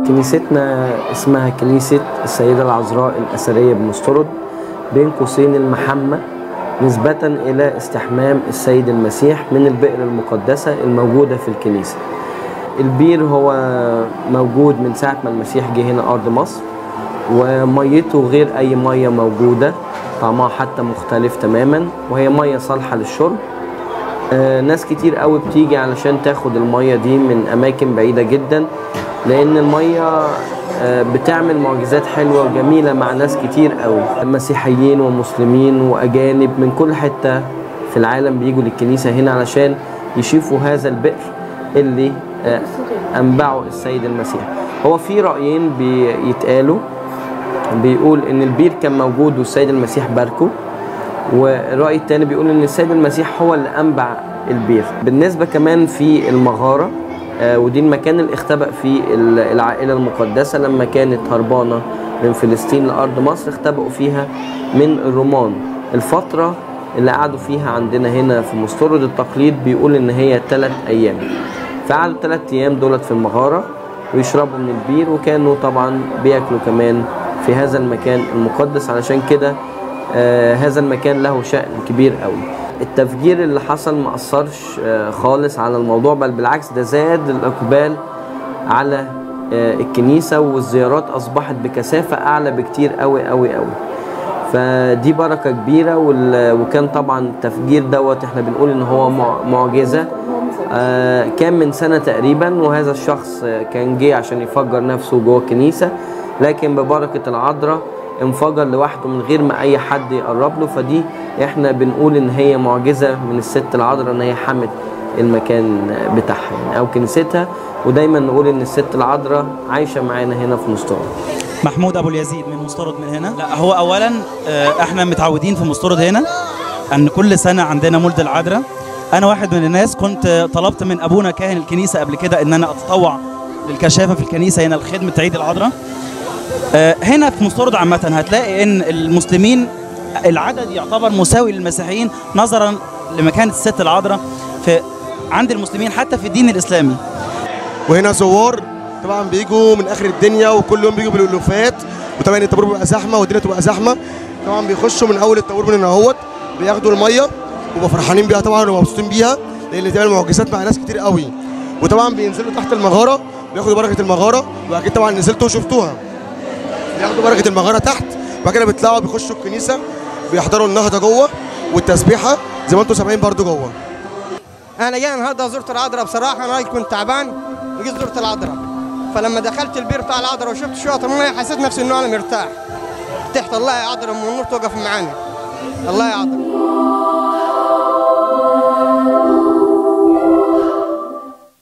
كنيستنا اسمها كنيسة السيدة العذراء الأثرية بمسترد بين قوسين المحمة نسبة إلى استحمام السيد المسيح من البئر المقدسة الموجودة في الكنيسة البير هو موجود من ساعة ما المسيح جه هنا أرض مصر وميته غير أي مية موجودة طعمها حتى مختلف تماما وهي مية صالحة للشرب آه، ناس كتير قوي بتيجي علشان تاخد المية دي من أماكن بعيدة جدا لأن المية آه، بتعمل معجزات حلوة وجميلة مع ناس كتير قوي مسيحيين ومسلمين وأجانب من كل حتة في العالم بيجوا للكنيسة هنا علشان يشوفوا هذا البئر اللي آه، أنبعه السيد المسيح هو في رأيين بيتقالوا بيقول ان البير كان موجود والسيد المسيح باركه والرأي التاني بيقول ان السيد المسيح هو اللي انبع البير بالنسبة كمان في المغارة آه، ودي المكان اللي اختبأ فيه ال- العائلة المقدسة لما كانت هربانة من فلسطين لأرض مصر اختبأوا فيها من الرومان الفترة اللي قعدوا فيها عندنا هنا في مستورد التقليد بيقول ان هي ثلاث ايام فقعدوا ثلاث ايام دولت في المغارة ويشربوا من البير وكانوا طبعا بياكلوا كمان في هذا المكان المقدس علشان كده آه هذا المكان له شأن كبير قوي التفجير اللي حصل ما أثرش آه خالص على الموضوع بل بالعكس ده زاد الإقبال على آه الكنيسة والزيارات أصبحت بكثافة أعلى بكتير قوي قوي قوي فدي بركة كبيرة وال- وكان طبعا التفجير دوت احنا بنقول ان هو مع- معجزة آه، كان من سنة تقريبا وهذا الشخص آه، كان جه عشان يفجر نفسه جوه الكنيسة لكن ببركة العذراء انفجر لوحده من غير ما اي حد يقرب له فدي احنا بنقول ان هي معجزة من الست العذراء ان هي حمت المكان بتاعها يعني او كنيستها ودايما نقول ان الست العذراء عايشة معانا هنا في مستوى محمود ابو اليزيد من مستورد من هنا لا هو اولا آه، احنا متعودين في مستورد هنا ان كل سنه عندنا مولد العذراء انا واحد من الناس كنت طلبت من ابونا كاهن الكنيسه قبل كده ان انا اتطوع للكشافه في الكنيسه هنا لخدمه عيد العذراء آه، هنا في مستورد عامه هتلاقي ان المسلمين العدد يعتبر مساوي للمسيحيين نظرا لمكانه الست العذراء في عند المسلمين حتى في الدين الاسلامي وهنا زوار طبعا بيجوا من اخر الدنيا وكل يوم بيجوا بالالوفات وطبعا الطابور بيبقى زحمه والدنيا تبقى زحمه طبعا بيخشوا من اول الطابور من هنا اهوت بياخدوا الميه وبقوا فرحانين بيها طبعا ومبسوطين بيها لان بتعمل معجزات مع ناس كتير قوي وطبعا بينزلوا تحت المغاره بياخدوا بركه المغاره واكيد طبعا نزلتوا وشفتوها بياخدوا بركه المغاره تحت وبعد كده بيطلعوا بيخشوا الكنيسه بيحضروا النهضه جوه والتسبيحه زي ما انتم سامعين برضو جوه انا جاي النهارده زرت العذراء بصراحه انا كنت تعبان وجيت زرت العذراء فلما دخلت البير بتاع العذراء وشفت شويه الميه حسيت نفسي انه انا مرتاح تحت الله يا عذراء من النور توقف معانا الله يا عذراء